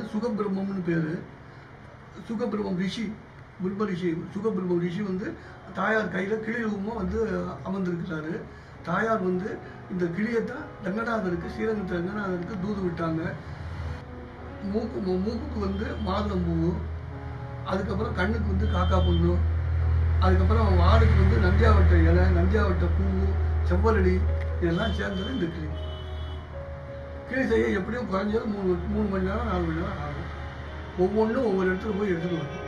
சுகபிரம்மம்னு பேர் சுகபிரம்மம் ரிஷி பிரம்ம ரிஷி சுகபிரம்மம் ரிஷி வந்து தாயார் கையில் கிளி ரூபமாக வந்து அமர்ந்திருக்கிறாரு தாயார் வந்து இந்த கிளியைத்தான் ரங்கநாதருக்கு ஸ்ரீரங்கத்து ரங்கநாதருக்கு தூது விட்டாங்க மூக்கு மூ- மூக்குக்கு வந்து மாதுளம்பூ அதுக்கப்புறம் கண்ணுக்கு வந்து காக்கா பொண்ணு அதுக்கப்புறம் வாடுக்கு வந்து நந்தியாவட்ட இலை நந்தியாவட்ட பூ செவ்வரடி இதெல்லாம் சேர்ந்தது இந்த கிளி கிளி செய்ய எப்படியும் குறைஞ்சது மூணு மூணு மணி நேரம் நாலு மணி நேரம் ஆகும் ஒவ்வொன்றும் ஒவ்வொரு இடத்துல போய் எடுத்துட்டு வரும்